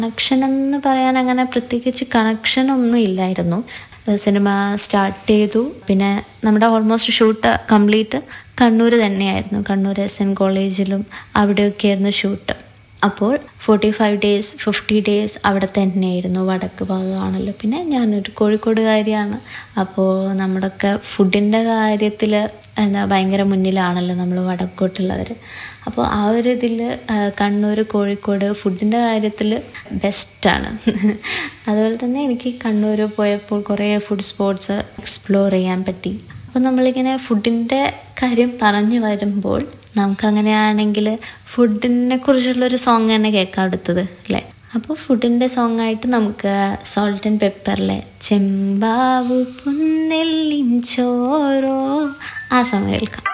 connection എന്ന് പറയാൻ അങ്ങനെ പ്രത്യേകിച്ച് കണക്ഷൻ ഒന്നും ഇല്ലായിരുന്നു സിനിമ സ്റ്റാർട്ട് ചെയ്തു പിന്നെ നമ്മുടെ ഓൾമോസ്റ്റ് ഷൂട്ട് കംപ്ലീറ്റ് കണ്ണൂർ തന്നെയായിരുന്നു കണ്ണൂർ എസ് എൻ കോളേജിലും അവിടെയൊക്കെയായിരുന്നു ഷൂട്ട് അപ്പോൾ forty five days fifty days അവിടെ തന്നെയായിരുന്നു വടക്ക് ഭാഗമാണല്ലോ പിന്നെ ഞാനൊരു കോഴിക്കോടുകാരിയാണ് അപ്പോൾ നമ്മുടെയൊക്കെ ഫുഡിൻ്റെ കാര്യത്തിൽ എന്താ ഭയങ്കര മുന്നിലാണല്ലോ നമ്മൾ വടക്കോട്ടുള്ളവർ അപ്പോൾ ആ ഒരു ഇതിൽ കണ്ണൂർ കോഴിക്കോട് ഫുഡിൻ്റെ കാര്യത്തിൽ ബെസ്റ്റാണ് അതുപോലെ തന്നെ എനിക്ക് കണ്ണൂർ പോയപ്പോൾ കുറേ ഫുഡ് സ്പോട്ട്സ് എക്സ്പ്ലോർ ചെയ്യാൻ പറ്റി അപ്പോൾ നമ്മളിങ്ങനെ ഫുഡിൻ്റെ കാര്യം പറഞ്ഞു വരുമ്പോൾ നമുക്കങ്ങനെയാണെങ്കിൽ ഫുഡിനെ കുറിച്ചുള്ളൊരു സോങ് തന്നെ കേൾക്കാം അടുത്തത് അല്ലേ അപ്പോൾ ഫുഡിൻ്റെ സോങ് ആയിട്ട് നമുക്ക് സോൾട്ട് ആൻഡ് പെപ്പറിലെ ചെമ്പാവു പുന്നെല്ലിൻ ചോരോ ആ സോങ് കേൾക്കാം